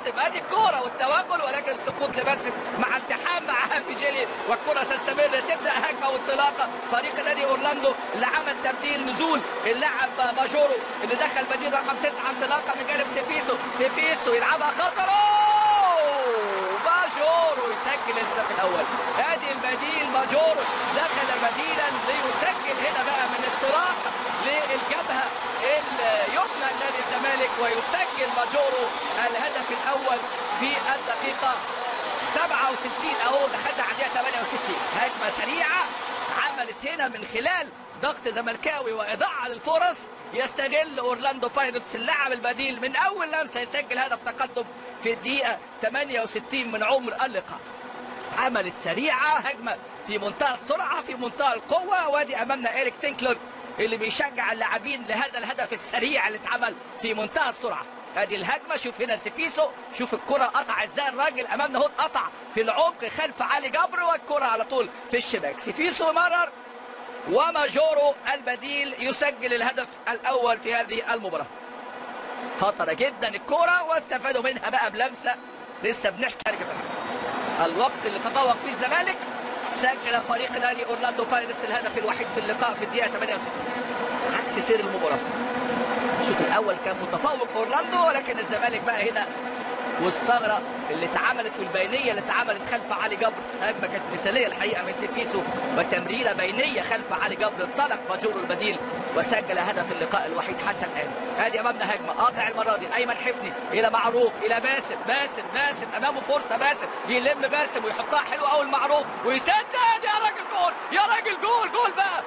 باسم ادي الكوره والتوغل ولكن سقوط لباسم مع التحام مع هابي جيلي والكره تستمر تبدا هجمه وانطلاقه فريق نادي اورلاندو اللي عمل تبديل نزول اللاعب ماجورو اللي دخل بديل رقم تسعه انطلاقه من جانب سيفيسو سيفيسو يلعبها خطر ماجورو يسجل الهدف الاول ادي البديل ماجورو دخل بديلا ليسجل هنا بقى من اختراق للجبهه اليمنى لنادي الزمالك ويسجل ماجورو الهدف الاول في الدقيقه 67 اهو دخلنا على الدقيقه 68 هجمه سريعه عملت هنا من خلال ضغط زملكاوي واضاعه للفرص يستغل اورلاندو بايرتس اللاعب البديل من اول لمسه يسجل هدف تقدم في الدقيقه 68 من عمر اللقاء عملت سريعه هجمه في منتهى السرعه في منتهى القوه وادي امامنا ايريك تينكلر اللي بيشجع اللاعبين لهذا الهدف السريع اللي اتعمل في منتهى السرعه ادي الهجمه شوف هنا سيفيسو شوف الكره قطع ازاي الراجل امامنا اهو اتقطع في العمق خلف علي جبر والكره على طول في الشباك سيفيسو مرر وماجورو البديل يسجل الهدف الاول في هذه المباراه خطره جدا الكره واستفادوا منها بقى بلمسه لسه بنحكي الوقت اللي تفوق فيه الزمالك سجل فريق نادي اورلاندو بايرتس الهدف الوحيد في اللقاء في الدقيقه 68 عكس سير المباراه الشوط الاول كان متفوق اورلاندو ولكن الزمالك بقى هنا والثغره اللي اتعملت والبينيه اللي اتعملت خلف علي جبر هجمه كانت مثاليه الحقيقه من سيفيسو وتمريره بينيه خلف علي جبر انطلق ماجورو البديل وسجل هدف اللقاء الوحيد حتى الان ادي امامنا هجمه قاطع المره دي ايمن حفني الى معروف الى باسم باسم باسم امامه فرصه باسم يلم باسم ويحطها حلو قوي المعروف ويسدد يا راجل جول يا راجل جول جول بقى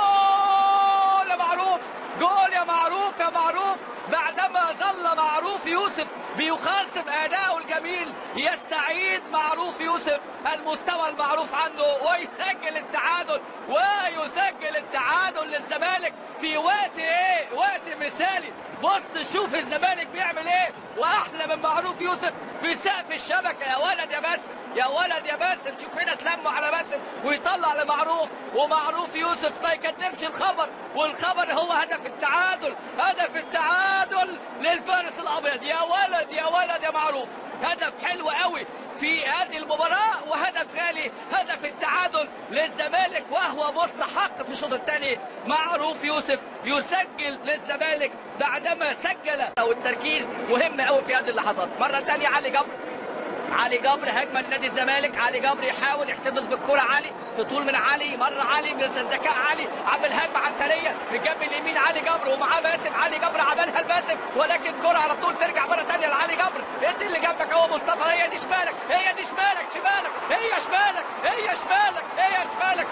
جول يا معروف جول يا معروف يا معروف بعدما ظل معروف يوسف بيخاصم اداؤه الجميل يستعيد معروف يوسف المستوى المعروف عنه ويسجل التعادل ويسجل التعادل للزمالك في وقت ايه وقت مثالي بص شوف الزمالك بيعمل ايه واحلى من معروف يوسف في سقف الشبكه يا ولد يا باسم يا ولد يا باسم شوف هنا تلموا على باسم ويطلع لمعروف ومعروف يوسف ما يكذبش الخبر والخبر هو هدف التعادل هدف التعادل للفارس الابيض يا ولد يا ولد يا معروف هدف حلو قوي في هذه المباراة وهدف غالي هدف التعادل للزمالك وهو مستحق في الشوط الثاني معروف يوسف يسجل للزمالك بعدما سجل او التركيز مهم قوي في هذه اللحظات مرة ثانية علي جبر علي جبر هجمه لنادي الزمالك علي جبر يحاول يحتفظ بالكره علي تطول من علي مره علي بذكاء علي عمل هجمه عنتريه من جنب اليمين علي جبر ومعاه باسم علي جبر عملها لباسم ولكن الكره على طول ترجع مره ثانيه لعلي جبر ادي اللي جنبك اهو مصطفى هي دي شمالك هي دي شمالك شمالك هي شمالك هي شمالك هي شمالك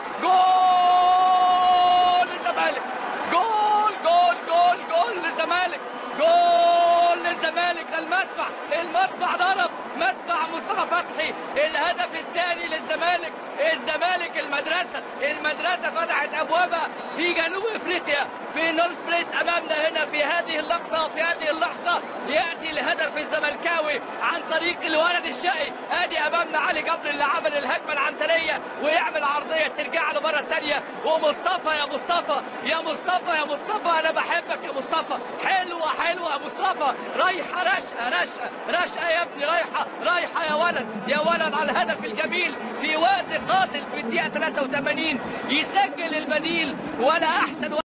جول للزمالك جول جول جول جول للزمالك جول للزمالك ده المدفع المدفع ضرب مدفع مصطفى فتحي الهدف الثاني للزمالك الزمالك المدرسة المدرسة فتحت أبوابها في جنوب إفريقيا في نور سبريت أمامنا هنا في هذه اللقطة في هذه اللحظة يأتي الهدف الزملكاوي عن طريق الولد الشقي أدي أمامنا علي جبر اللي عمل الهجمة العنترية ويعمل عرضية ترجع له مرة ثانية ومصطفى يا مصطفى يا مصطفى يا مصطفى أنا بحبك يا مصطفى حلوة حلوة يا مصطفى رايحة رشقة رشقة رشقة يا ابني رايحة رايحة يا ولد يا ولد على الهدف الجميل في وقت قاتل في الدقيقة 83 يسجل البديل ولا أحسن